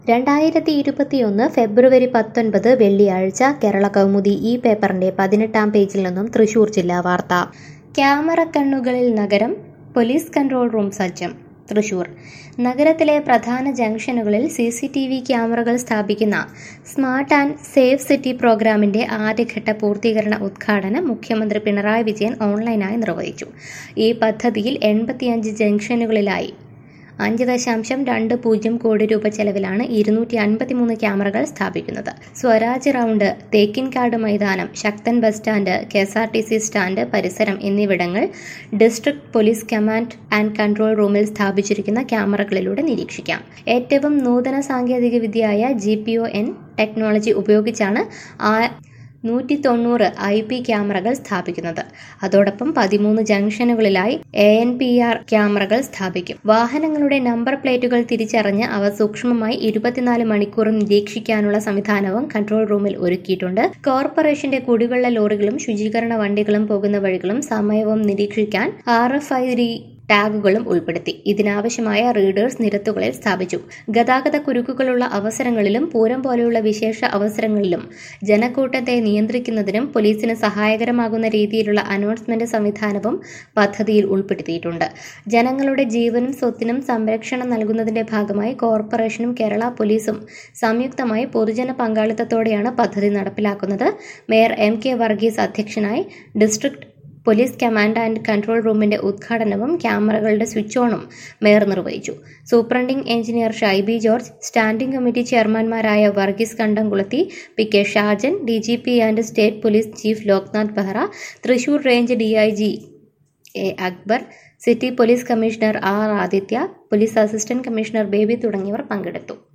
രണ്ടായിരത്തി ഇരുപത്തിയൊന്ന് ഫെബ്രുവരി പത്തൊൻപത് വെള്ളിയാഴ്ച കേരള കൗമുദി ഈ പേപ്പറിന്റെ പതിനെട്ടാം പേജിൽ നിന്നും തൃശൂർ ജില്ലാ വാർത്ത ക്യാമറ കണ്ണുകളിൽ നഗരം പോലീസ് കൺട്രോൾ റൂം സജ്ജം തൃശൂർ നഗരത്തിലെ പ്രധാന ജംഗ്ഷനുകളിൽ സി സി ടി വി ക്യാമറകൾ സ്ഥാപിക്കുന്ന സ്മാർട്ട് ആൻഡ് സേഫ് സിറ്റി പ്രോഗ്രാമിന്റെ ആദ്യഘട്ട പൂർത്തീകരണ ഉദ്ഘാടനം മുഖ്യമന്ത്രി പിണറായി വിജയൻ ഓൺലൈനായി നിർവഹിച്ചു ഈ പദ്ധതിയിൽ എൺപത്തിയഞ്ച് ജംഗ്ഷനുകളിലായി അഞ്ച് ദശാംശം രണ്ട് പൂജ്യം കോടി രൂപ ചെലവിലാണ് ഇരുന്നൂറ്റി അൻപത്തിമൂന്ന് ക്യാമറകൾ സ്ഥാപിക്കുന്നത് Swaraj round Thekkinkadu Maidanam Sakthan bus stand K S R T C stand പരിസരം എന്നിവിടങ്ങൾ district police command and control റൂമിൽ സ്ഥാപിച്ചിരിക്കുന്ന ക്യാമറകളിലൂടെ നിരീക്ഷിക്കാം ഏറ്റവും നൂതന സാങ്കേതിക വിദ്യയായ G P O N technology ഉപയോഗിച്ചാണ് ആ നൂറ്റി തൊണ്ണൂറ് ഐ പി ക്യാമറകൾ സ്ഥാപിക്കുന്നത് അതോടൊപ്പം പതിമൂന്ന് ജംഗ്ഷനുകളിലായി എ എൻ പി ആർ ക്യാമറകൾ സ്ഥാപിക്കും വാഹനങ്ങളുടെ നമ്പർ പ്ലേറ്റുകൾ തിരിച്ചറിഞ്ഞ് അവ സൂക്ഷ്മമായി ഇരുപത്തിനാല് മണിക്കൂറും നിരീക്ഷിക്കാനുള്ള സംവിധാനവും കൺട്രോൾ റൂമിൽ ഒരുക്കിയിട്ടുണ്ട് കോർപ്പറേഷന്റെ കുടിവെള്ള ലോറികളും ശുചീകരണ വണ്ടികളും പോകുന്ന വഴികളും സമയവും നിരീക്ഷിക്കാൻ ആർ എഫ് ഐ ഡി ടാഗുകളും ഉൾപ്പെടുത്തി ഇതിനാവശ്യമായ റീഡേഴ്സ് നിരത്തുകളിൽ സ്ഥാപിച്ചു ഗതാഗത കുരുക്കുകളുള്ള അവസരങ്ങളിലും പൂരം പോലെയുള്ള വിശേഷ അവസരങ്ങളിലും ജനക്കൂട്ടത്തെ നിയന്ത്രിക്കുന്നതിനും പോലീസിന് സഹായകരമാകുന്ന രീതിയിലുള്ള അനൗൺസ്മെന്റ് സംവിധാനവും പദ്ധതിയിൽ ഉൾപ്പെടുത്തിയിട്ടുണ്ട് ജനങ്ങളുടെ ജീവനും സ്വത്തിനും സംരക്ഷണം നൽകുന്നതിന്റെ ഭാഗമായി കോർപ്പറേഷനും കേരള പോലീസും സംയുക്തമായി പൊതുജന പങ്കാളിത്തത്തോടെയാണ് പദ്ധതി നടപ്പിലാക്കുന്നത് മേയർ എം കെ വർഗീസ് അധ്യക്ഷനായി district police command and control റൂമിന്റെ ഉദ്ഘാടനവും ക്യാമറകളുടെ സ്വിച്ച് ഓണും മേയർ നിർവഹിച്ചു superintending engineer Shaiby George standing committee ചെയർമാൻമാരായ Varghese Kandamkulathy P K Shajan D G P and state police chief Loknath Behera Thrissur range D I G A Akbar city police commissioner R Aditya police assistant commissioner Baby തുടങ്ങിയവർ പങ്കെടുത്തു